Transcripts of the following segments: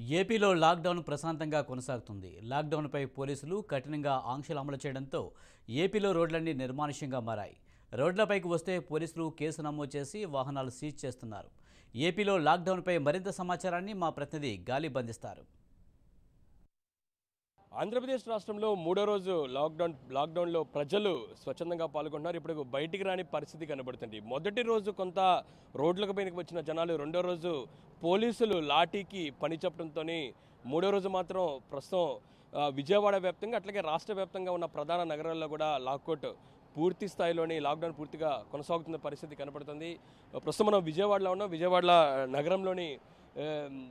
ఏపీలో లాక్డౌన్ ప్రశాంతంగా కొనసాగుతుంది లాక్డౌన్పై పోలీసులు కఠినంగా ఆంక్షలు అమలు చేయడంతో ఏపీలో రోడ్లన్నీ నిర్మానుష్యంగా మారాయి రోడ్లపైకి వస్తే పోలీసులు కేసు నమోదు చేసి వాహనాలు సీజ్ చేస్తున్నారు ఏపీలో లాక్డౌన్పై మరింత సమాచారాన్ని మా ప్రతినిధి గాలి బంధిస్తారు ఆంధ్రప్రదేశ్ రాష్ట్రంలో మూడో రోజు లాక్డౌన్ లాక్డౌన్లో ప్రజలు స్వచ్ఛందంగా పాల్గొంటున్నారు ఇప్పుడు బయటికి రాని పరిస్థితి కనబడుతుంది మొదటి రోజు కొంత రోడ్లకు పైనకి వచ్చిన జనాలు రెండో రోజు పోలీసులు లాఠీకి పని చెప్పడంతో మూడో రోజు మాత్రం ప్రస్తుతం ఆ, విజయవాడ వ్యాప్తంగా అట్లాగే రాష్ట్ర వ్యాప్తంగా ఉన్న ప్రధాన నగరాల్లో కూడా లాక్అవుట్ పూర్తి స్థాయిలోని లాక్డౌన్ పూర్తిగా కొనసాగుతున్న పరిస్థితి కనబడుతుంది ప్రస్తుతం మనం విజయవాడలో ఉన్నాం విజయవాడ నగరంలోని ఆ,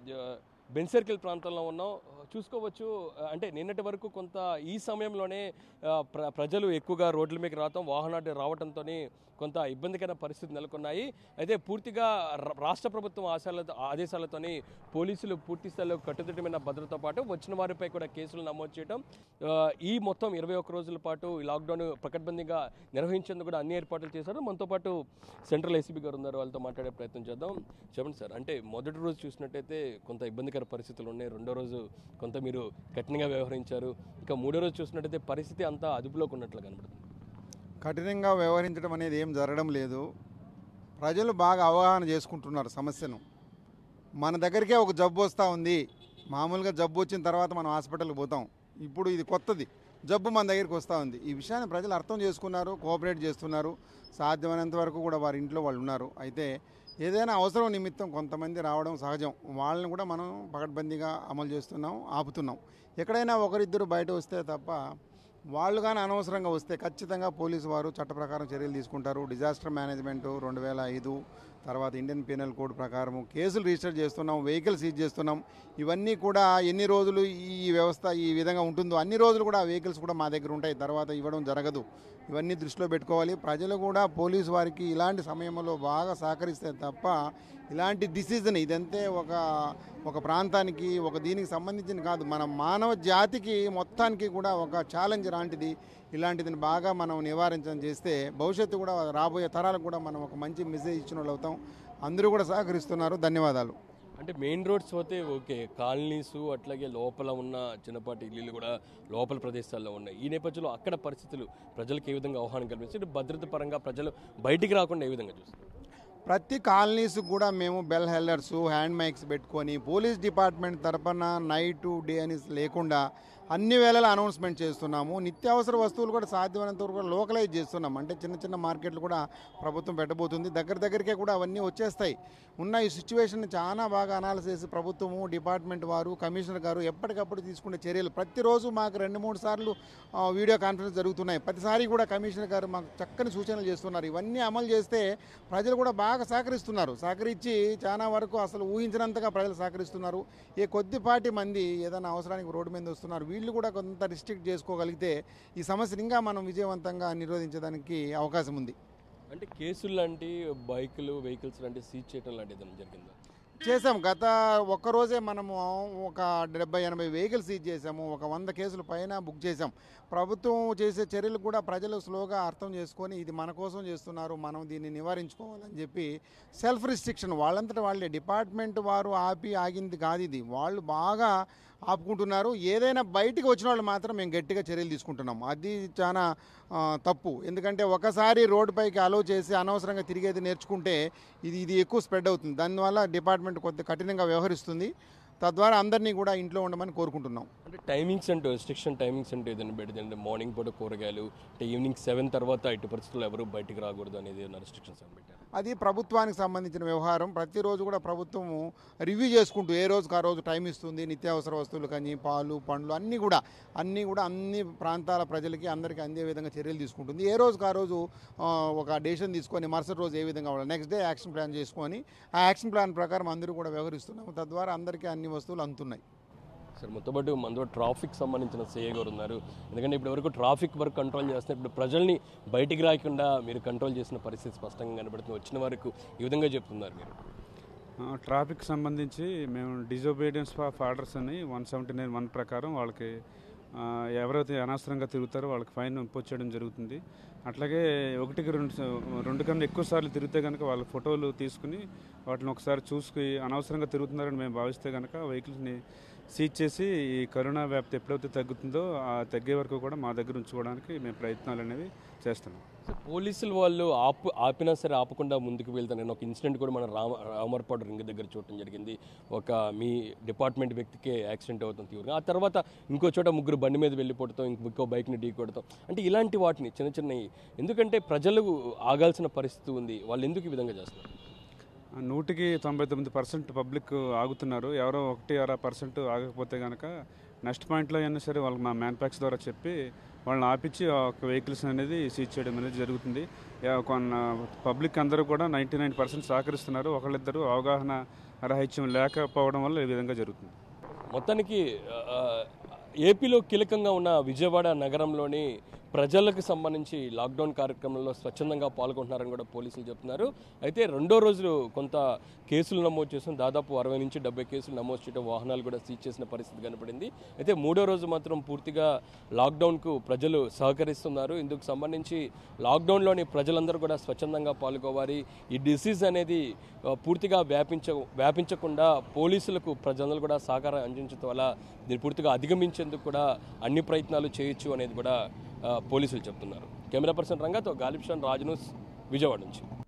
బెన్ సర్కిల్ ప్రాంతంలో ఉన్నాం చూసుకోవచ్చు అంటే నిన్నటి వరకు కొంత ఈ సమయంలోనే ఆ, ప్ర ప్రజలు ఎక్కువగా రోడ్ల మీద రావటం వాహనాలు రావడంతో కొంత ఇబ్బందికర పరిస్థితి నెలకొన్నాయి అయితే పూర్తిగా ర- రాష్ట్ర ప్రభుత్వం ఆశాలతో ఆదేశాలతోని పోలీసులు పూర్తి స్థాయిలో కట్టుదిట్టమైన భద్రతతో పాటు వచ్చిన వారిపై కూడా కేసులు నమోదు చేయడం ఆ, ఈ మొత్తం ఇరవై ఒక్క రోజుల పాటు ఈ లాక్డౌన్ ప్రకటబందీగా నిర్వహించేందుకు కూడా అన్ని ఏర్పాట్లు చేశారు మనతో పాటు సెంట్రల్ ఏసీబీ గారు ఉన్నారు వాళ్ళతో మాట్లాడే ప్రయత్నం చేద్దాం చెప్పండి సార్ అంటే మొదటి రోజు చూసినట్టయితే కొంత ఇబ్బందికర పరిస్థితులు ఉన్నాయి రెండో రోజు కొంత మీరు కఠినంగా వ్యవహరించారు ఇంకా మూడో రోజు చూసినట్టయితే పరిస్థితి అంతా అదుపులోకి ఉన్నట్లు కనబడుతుంది కఠినంగా వ్యవహరించడం అనేది ఏం జరగడం లేదు ప్రజలు బాగా అవగాహన చేసుకుంటున్నారు సమస్యను మన దగ్గరికే ఒక జబ్బు వస్తూ ఉంది మామూలుగా జబ్బు వచ్చిన తర్వాత మనం హాస్పిటల్కి పోతాం ఇప్పుడు ఇది కొత్తది జబ్బు మన దగ్గరికి వస్తూ ఉంది ఈ విషయాన్ని ప్రజలు అర్థం చేసుకున్నారు కోఆపరేట్ చేస్తున్నారు సాధ్యమైనంత వరకు కూడా వారి ఇంట్లో వాళ్ళు ఉన్నారు అయితే ఏదైనా అవసరం నిమిత్తం కొంతమంది రావడం సహజం వాళ్ళని కూడా మనం పకడ్బందీగా అమలు చేస్తున్నాం ఆపుతున్నాం ఎక్కడైనా ఒకరిద్దరు బయట వస్తే తప్ప వాళ్ళు కానీ అనవసరంగా వస్తే ఖచ్చితంగా పోలీసు వారు చట్ట ప్రకారం చర్యలు తీసుకుంటారు డిజాస్టర్ మేనేజ్మెంట్ రెండు వేల ఐదు తర్వాత ఇండియన్ పీనల్ కోడ్ ప్రకారం కేసులు రిజిస్టర్ చేస్తున్నాం వెహికల్ సీజ్ చేస్తున్నాం ఇవన్నీ కూడా ఎన్ని రోజులు ఈ వ్యవస్థ ఈ విధంగా ఉంటుందో అన్ని రోజులు కూడా ఆ వెహికల్స్ కూడా మా దగ్గర ఉంటాయి తర్వాత ఇవ్వడం జరగదు ఇవన్నీ దృష్టిలో పెట్టుకోవాలి ప్రజలు కూడా పోలీసు వారికి ఇలాంటి సమయంలో బాగా సహకరిస్తే తప్ప ఇలాంటి డిసిజన్ ఇదంతే ఒక ఒక ప్రాంతానికి ఒక దీనికి సంబంధించిన కాదు మన మానవ జాతికి మొత్తానికి కూడా ఒక ఛాలెంజ్ లాంటిది ఇలాంటిది బాగా మనం నివారించడం చేస్తే భవిష్యత్తు కూడా రాబోయే తరాలకు కూడా మనం ఒక మంచి మెసేజ్ ఇచ్చిన వాళ్ళు అవుతాం అందరూ కూడా సహకరిస్తున్నారు ధన్యవాదాలు అంటే మెయిన్ రోడ్స్ పోతే ఓకే కాలనీస్ అట్లాగే లోపల ఉన్న చిన్నపాటి ఇల్లులు కూడా లోపల ప్రదేశాల్లో ఉన్నాయి ఈ నేపథ్యంలో అక్కడ పరిస్థితులు ప్రజలకు ఏ విధంగా ఆహ్వానం కల్పిస్తుంది భద్రత పరంగా ప్రజలు బయటికి రాకుండా ఏ విధంగా చూస్తారు ప్రతి కాలనీస్ కూడా మేము బెల్ హెల్లర్స్ హ్యాండ్ మైక్స్ పెట్టుకొని పోలీస్ డిపార్ట్మెంట్ తరపున నైట్ డే అని లేకుండా అన్ని వేళలా అనౌన్స్మెంట్ చేస్తున్నాము నిత్యావసర వస్తువులు కూడా సాధ్యమైనంత వరకు లోకలైజ్ చేస్తున్నాం అంటే చిన్న చిన్న మార్కెట్లు కూడా ప్రభుత్వం పెట్టబోతుంది దగ్గర దగ్గరికే కూడా అవన్నీ వచ్చేస్తాయి ఉన్న ఈ సిచ్యువేషన్ చాలా బాగా అనాలిసిస్ ప్రభుత్వము డిపార్ట్మెంట్ వారు కమిషనర్ గారు ఎప్పటికప్పుడు తీసుకునే చర్యలు ప్రతిరోజు మాకు రెండు మూడు సార్లు ఆ, వీడియో కాన్ఫరెన్స్ జరుగుతున్నాయి ప్రతిసారి కూడా కమిషనర్ గారు మాకు చక్కని సూచనలు చేస్తున్నారు ఇవన్నీ అమలు చేస్తే ప్రజలు కూడా బాగా సహకరిస్తున్నారు సహకరించి చాలా వరకు అసలు ఊహించినంతగా ప్రజలు సహకరిస్తున్నారు ఏ కొద్దిపాటి మంది ఏదైనా అవసరానికి రోడ్డు మీద వస్తున్నారు వీళ్ళు కూడా కొంత రిస్ట్రిక్ట్ చేసుకోగలిగితే ఈ సమస్యను ఇంకా మనం విజయవంతంగా నిరోధించడానికి అవకాశం ఉంది అంటే కేసులు లాంటి బైకులు వెహికల్స్ లాంటి సీజ్ చేయడం లాంటిది ఏదైనా జరిగిందా చేసాం గత ఒక్కరోజే మనము ఒక డెబ్బై ఎనభై వెహికల్స్ సీజ్ చేసాము ఒక వంద కేసుల పైన బుక్ చేసాం ప్రభుత్వం చేసే చర్యలు కూడా ప్రజలు స్లోగా అర్థం చేసుకొని ఇది మన కోసం చేస్తున్నారు మనం దీన్ని నివారించుకోవాలని చెప్పి సెల్ఫ్ రిస్ట్రిక్షన్ వాళ్ళంతటా వాళ్ళే డిపార్ట్మెంట్ వారు ఆపి ఆగింది కాదు ఇది వాళ్ళు బాగా ఆపుకుంటున్నారు ఏదైనా బయటికి వచ్చిన వాళ్ళు మాత్రం మేము గట్టిగా చర్యలు తీసుకుంటున్నాం అది చాలా ఆ, తప్పు ఎందుకంటే ఒకసారి రోడ్డుపైకి అలో చేసి అనవసరంగా తిరిగేది నేర్చుకుంటే ఇది ఇది ఎక్కువ స్ప్రెడ్ అవుతుంది దానివల్ల డిపార్ట్మెంట్ కొద్ది కఠినంగా వ్యవహరిస్తుంది తద్వారా అందరినీ కూడా ఇంట్లో ఉండమని కోరుకుంటున్నాం అంటే టైమింగ్స్ అంటూ రెస్ట్రిక్షన్ టైమింగ్స్ అంటే ఏదైనా పెడితే అంటే మార్నింగ్ పూట కూరగాయలు అంటే ఈవినింగ్ సెవెన్ తర్వాత ఇటు పరిస్థితుల్లో ఎవరు బయటికి రాకూడదు అనేది ఏదైనా రెస్ట్రిక్షన్స్ అని పెట్టారు అది ప్రభుత్వానికి సంబంధించిన వ్యవహారం ప్రతిరోజు కూడా ప్రభుత్వము రివ్యూ చేసుకుంటూ ఏ రోజుకి ఆ రోజు టైం ఇస్తుంది నిత్యావసర వస్తువులు కానీ పాలు పండ్లు అన్నీ కూడా అన్నీ కూడా అన్ని ప్రాంతాల ప్రజలకి అందరికీ అందే విధంగా చర్యలు తీసుకుంటుంది ఏ రోజుకి ఆ రోజు ఆ, ఒక డెసిషన్ తీసుకొని మరుసటి రోజు ఏ విధంగా అవ్వాలి నెక్స్ట్ డే యాక్షన్ ప్లాన్ చేసుకొని ఆ యాక్షన్ ప్లాన్ ప్రకారం అందరూ కూడా వ్యవహరిస్తున్నాము తద్వారా అందరికీ అన్ని వస్తువులు అందుతున్నాయి సార్ మొత్తం పాటు మనతో ట్రాఫిక్ సంబంధించిన సేఏ గారు ఉన్నారు ఎందుకంటే ఇప్పటి వరకు ట్రాఫిక్ వర్క్ కంట్రోల్ చేస్తున్నారు ఇప్పుడు ప్రజల్ని బయటికి రాకుండా మీరు కంట్రోల్ చేసిన పరిస్థితి స్పష్టంగా కనబడుతుంది వచ్చిన వరకు ఈ విధంగా చెప్తున్నారు మీరు ఆ, ట్రాఫిక్ సంబంధించి మేము డిజోబీడియన్స్ ఆఫ్ ఆర్డర్స్ అని వన్ సెవెంటీ నైన్ వన్ ప్రకారం వాళ్ళకి ఆ, ఎవరైతే అనవసరంగా తిరుగుతారో వాళ్ళకి ఫైన్ ఇంపోజ్ చేయడం జరుగుతుంది అట్లాగే ఒకటికి రెండు స- రెండు కన్నా ఎక్కువ సార్లు తిరిగితే కనుక వాళ్ళ ఫోటోలు తీసుకుని వాటిని ఒకసారి చూసుకుని అనవసరంగా తిరుగుతున్నారని మేము భావిస్తే కనుక వెహికల్స్ని సీజ్ చేసి ఈ కరోనా వ్యాప్తి ఎప్పుడైతే తగ్గుతుందో ఆ తగ్గే వరకు కూడా మా దగ్గర ఉంచుకోవడానికి మేము ప్రయత్నాలు అనేవి చేస్తున్నాం సో పోలీసులు వాళ్ళు ఆపు ఆపినా సరే ఆపకుండా ముందుకు వెళ్తాను నేను ఒక ఇన్సిడెంట్ కూడా మన రామ రామర్పాడు రింగ్ దగ్గర చూడటం జరిగింది ఒక మీ డిపార్ట్మెంట్ వ్యక్తికే యాక్సిడెంట్ అవుతుంది తీవ్రంగా ఆ తర్వాత ఇంకో చోట ముగ్గురు బండి మీద వెళ్ళిపోవడం ఇంకో బైక్ని ఢీ కొడతాం అంటే ఇలాంటి వాటిని చిన్న చిన్నవి ఎందుకంటే ప్రజలు ఆగాల్సిన పరిస్థితి ఉంది వాళ్ళు ఎందుకు ఈ విధంగా చేస్తారు ఆ నూటికి తొంభై తొమ్మిది పర్సెంట్ పబ్లిక్ ఆగుతున్నారు ఎవరో ఒకటి అర పర్సెంట్ ఆగకపోతే కనుక నెక్స్ట్ పాయింట్లో అయినా సరే వాళ్ళకి మా మ్యానుఫ్యాక్చర్ ద్వారా చెప్పి వాళ్ళని ఆపించి ఆ ఒక వెహికల్స్ అనేది సీజ్ చేయడం అనేది జరుగుతుంది యా- కొన్న పబ్లిక్ అందరూ కూడా నైంటీ నైన్ పర్సెంట్ సహకరిస్తున్నారు ఒకళ్ళిద్దరూ అవగాహన రాహిత్యం లేకపోవడం వల్ల ఈ విధంగా జరుగుతుంది మొత్తానికి ఆ, ఏపీలో కీలకంగా ఉన్న విజయవాడ నగరంలోని ప్రజలకు సంబంధించి లాక్డౌన్ కార్యక్రమంలో స్వచ్ఛందంగా పాల్గొంటున్నారని కూడా పోలీసులు చెప్తున్నారు అయితే రెండో రోజు కొంత కేసులు నమోదు చేసిన దాదాపు అరవై నుంచి డెబ్బై కేసులు నమోదు చేయడం వాహనాలు కూడా సీజ్ చేసిన పరిస్థితి కనపడింది అయితే మూడో రోజు మాత్రం పూర్తిగా లాక్డౌన్కు ప్రజలు సహకరిస్తున్నారు ఇందుకు సంబంధించి లాక్డౌన్లోని ప్రజలందరూ కూడా స్వచ్ఛందంగా పాల్గొవాలి ఈ డిసీజ్ అనేది ఆ, పూర్తిగా వ్యాపించ వ్యాపించకుండా పోలీసులకు ప్రజలందరూ కూడా సహకారం అందించడం వల్ల దీన్ని పూర్తిగా అధిగమించేందుకు కూడా అన్ని ప్రయత్నాలు చేయొచ్చు అనేది కూడా ఆ, పోలీసులు చెప్తున్నారు కెమెరా పర్సన్ రంగతో గాలిబ్ షాన్ రాజ్ న్యూస్ విజయవాడ నుంచి